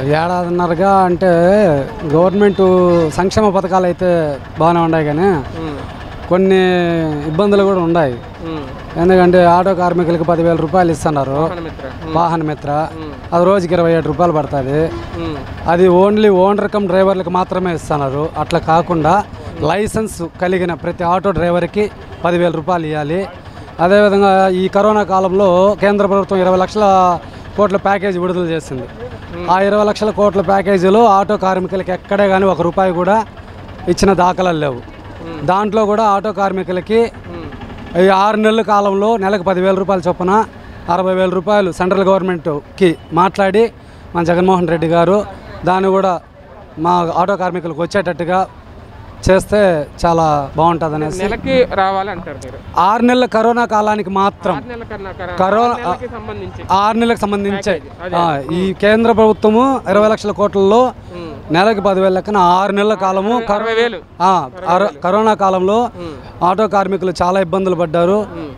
ఏడాదిన్నరగా అంటే గవర్నమెంట్ సంక్షేమ పథకాలు అయితే బాగానే ఉన్నాయి కానీ ఉమ్, కొన్ని ఇబ్బందులు కూడా ఉన్నాయి ఉమ్. ఎందుకంటే ఆటో కార్మికులకి పదివేల రూపాయలు ఇస్తున్నారు మిత్ర వాహన మిత్ర అది రోజుకి ఇరవై ఏడు రూపాయలు పడుతుంది ఉమ్, అది ఓన్లీ ఓనర్ కమ్ డ్రైవర్లకు మాత్రమే ఇస్తున్నారు అట్లా కాకుండా లైసెన్స్ కలిగిన ప్రతి ఆటో డ్రైవర్కి పదివేల రూపాయలు ఇవ్వాలి అదేవిధంగా ఈ కరోనా కాలంలో కేంద్ర ప్రభుత్వం ఇరవై లక్షల కోట్ల ప్యాకేజీ విడుదల చేసింది ఆ ఇరవై లక్షల కోట్ల ప్యాకేజీలో ఆటో కార్మికులకి ఎక్కడే కానీ ఒక రూపాయి కూడా ఇచ్చిన దాఖలాలు లేవు దాంట్లో కూడా ఆటో కార్మికులకి ఉమ్, ఈ ఆరు నెలల కాలంలో నెలకు పదివేల రూపాయల చొప్పున అరవై వేల రూపాయలు సెంట్రల్ గవర్నమెంట్కి మాట్లాడి మన జగన్మోహన్ రెడ్డి గారు దాన్ని కూడా మా ఆటో కార్మికులకు వచ్చేటట్టుగా చేస్తే చాలా బాగుంటుంది అనేసి నెలకి రావాలి అంటారు మీరు ఆరు నెలల కరోనా కాలానికి మాత్రం ఆరు నెలల కన్నా కరా- కరోనా- ఆరు నెలలకి సంబంధించి ఆరు నెలలకు సంబంధించి ఆ, ఈ కేంద్ర ప్రభుత్వము ఇరవై లక్షల కోట్లలో ఉమ్, నెలకి పదివేల లెక్కన ఆరు నెలల కాలము కరో- అరవై వేలు ఆ, అర- కరోనా కాలంలో ఆటో కార్మికులు చాలా ఇబ్బందులు పడ్డారు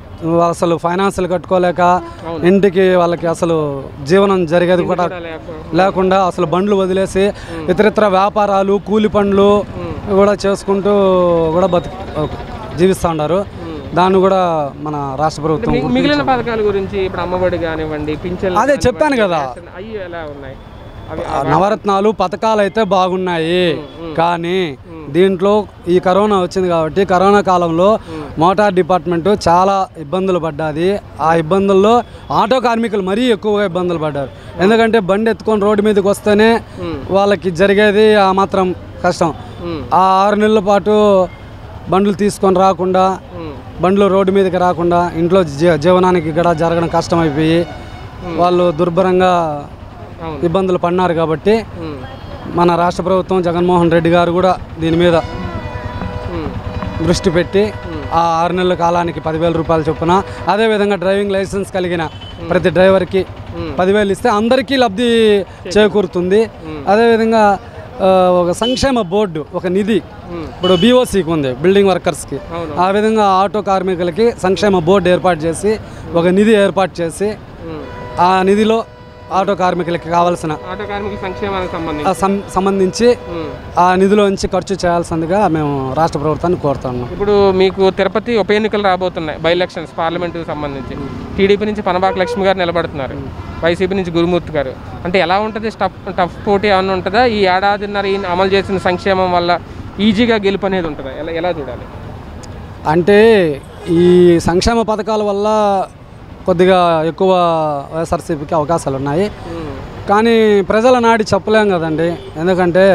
అసలు ఫైనాన్సులు కట్టుకోలేక ఇంటికి వాళ్ళకి అసలు జీవనం జరిగేది కూడా లేకపోతే లేకుండా అసలు బండ్లు వదిలేసి ఇతరితర వ్యాపారాలు కూలి పనులు కూడా చేసుకుంటూ కూడా బతికి జీవిస్తూ ఉన్నారు దాన్ని కూడా మన రాష్ట్ర ప్రభుత్వం మి- మిగిలిన పథకాల గురించి ఇప్పుడు అమ్మఒడి కానివ్వండి పింఛన్ అదే చెప్పాను కదా అవి ఎలా ఉన్నాయి అవి ఆ నవరత్నాలు పథకాలు అయితే బాగున్నాయి కానీ దీంట్లో ఈ కరోనా వచ్చింది కాబట్టి కరోనా కాలంలో మోటార్ డిపార్ట్మెంట్ చాలా ఇబ్బందులు పడ్డాది ఆ ఇబ్బందుల్లో ఆటో కార్మికులు మరీ ఎక్కువగా ఇబ్బందులు పడ్డారు ఎందుకంటే బండి ఎత్తుకొని రోడ్డు మీదకి వస్తేనే వాళ్ళకి జరిగేది ఆ మాత్రం కష్టం ఉమ్, ఆ ఆరు నెలల పాటు బండ్లు తీసుకొని రాకుండా ఉమ్, బండ్లు రోడ్డు మీదకి రాకుండా ఇంట్లో జీ- జీవనానికి కూడా జరగడం కష్టమైపోయి వాళ్ళు దుర్భరంగా అవును. ఇబ్బందులు పడినారు కాబట్టి ఉమ్, మన రాష్ట్ర ప్రభుత్వం జగన్మోహన్ రెడ్డి గారు కూడా దీని మీద ఉమ్, దృష్టి పెట్టి ఆ ఆరు నెలల కాలానికి పదివేల రూపాయలు చొప్పున అదేవిధంగా డ్రైవింగ్ లైసెన్స్ కలిగిన ప్రతి డ్రైవర్కి పదివేలు ఇస్తే అందరికీ లబ్ధి చేకూరుతుంది అదేవిధంగా ఆ, ఒక సంక్షేమ బోర్డు ఒక నిధి ఇప్పుడు బీఓసీకి ఉంది బిల్డింగ్ వర్కర్స్కి అవును. ఆ విధంగా ఆటో కార్మికులకి సంక్షేమ బోర్డు ఏర్పాటు చేసి ఒక నిధి ఏర్పాటు చేసి ఉమ్. ఆ నిధిలో ఆటో కార్మికులకి కావాల్సిన ఆటో కార్మిక సంక్షేమానికి సంబంధించి ఆ సం- సంబంధించి ఉమ్. ఆ నిధిలోంచి ఖర్చు చేయాల్సిందిగా మేము రాష్ట్ర ప్రభుత్వాన్ని కోరుతున్నాం ఇప్పుడు మీకు తిరుపతి ఉప ఎన్నికలు రాబోతున్నాయి బై ఎలక్షన్స్ పార్లమెంటుకి సంబంధించి టీడీపీ నుంచి పనబాక లక్ష్మి గారు నిలబడుతున్నారు వైసీపీ నుంచి గురుమూర్తి గారు అంటే ఎలా ఉంటుంది టఫ్ టఫ్ పోటీ ఏమన్నా ఉంటుందా ఈ ఏడాదిన్నర ఈయన అమలు చేసిన సంక్షేమం వల్ల ఈజీగా గెలుపు అనేది ఉంటుందా ఎలా ఎలా చూడాలి అంటే ఈ సంక్షేమ పథకాల వల్ల కొద్దిగా ఎక్కువ వైఎస్ఆర్సీపీకి అవకాశాలు ఉన్నాయి కానీ ప్రజల నాడి చెప్పలేం కదండి ఎందుకంటే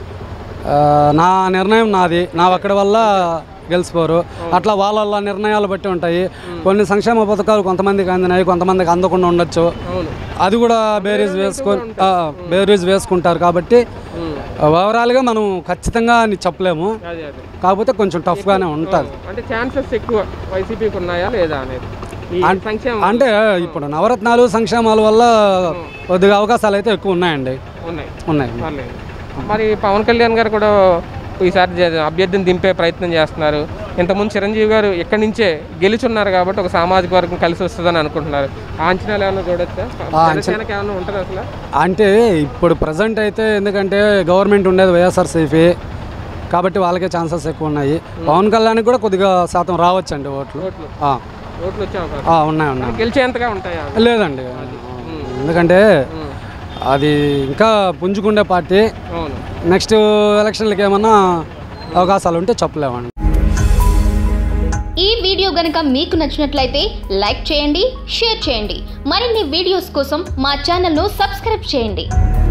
ఆ, నా నిర్ణయం నాది నా ఒక్కడి వల్ల గెలిచిపోరు అట్లా వాళ్ళ వాళ్ళ నిర్ణయాలు బట్టి ఉంటాయి కొన్ని సంక్షేమ పథకాలు కొంతమందికి అందినాయి కొంతమందికి అందకుండా ఉండొచ్చు అవును అది కూడా బేరీజ్ వేసుకొని ఆ, బేరీజ్ వేసుకుంటారు కాబట్టి ఓవరాల్గా మనం ఖచ్చితంగా అని చెప్పలేము అదే అదే కాకపోతే కొంచెం టఫ్గానే ఉంటుంది అంటే ఛాన్సెస్ ఎక్కువ వైసీపీకి ఉన్నాయా లేదా అనేది ఈ సంక్షేమం అంటే ఇప్పుడు నవరత్నాలు సంక్షేమాల వల్ల కొద్దిగా అవకాశాలు అయితే ఎక్కువ ఉన్నాయండి ఉన్నాయి ఉన్నాయి పర్లేదు మరి పవన్ కళ్యాణ్ గారు కూడా ఈసారి జ- అభ్యర్థిని దింపే ప్రయత్నం చేస్తున్నారు ఇంతకుముందు చిరంజీవి గారు ఎక్కడి నుంచే గెలుచున్నారు కాబట్టి ఒక సామాజిక వర్గం కలిసి వస్తుందని అనుకుంటున్నారు ఆ అంచనాలు ఏమైనా చూడొచ్చా జనసేనకి ఏమైనా ఉంటుంది అసలు అంటే ఇప్పుడు ప్రజెంట్ అయితే ఎందుకంటే గవర్నమెంట్ ఉండేది వైఎస్ఆర్సీపీ కాబట్టి వాళ్ళకే ఛాన్సెస్ ఎక్కువ ఉన్నాయి పవన్ కళ్యాణ్కి కూడా కొద్దిగా శాతం రావచ్చండి ఓట్లు ఓట్లు ఆ, ఓట్లు వచ్చే అవకాశం ఆ, ఉన్నాయి ఉన్నాయి గెలిచేంతగా ఉంటాయా లేదండి ఎందుకంటే అది ఇంకా పుంజుకుండే పార్టీ అవును నెక్స్ట్ ఎలక్షన్లకి ఏమన్నా అవకాశాలు ఉంటే చెప్పలేమండి ఈ వీడియో గనక మీకు నచ్చినట్లయితే లైక్ చేయండి షేర్ చేయండి మరిన్ని వీడియోస్ కోసం మా ఛానల్ను సబ్స్క్రైబ్ చేయండి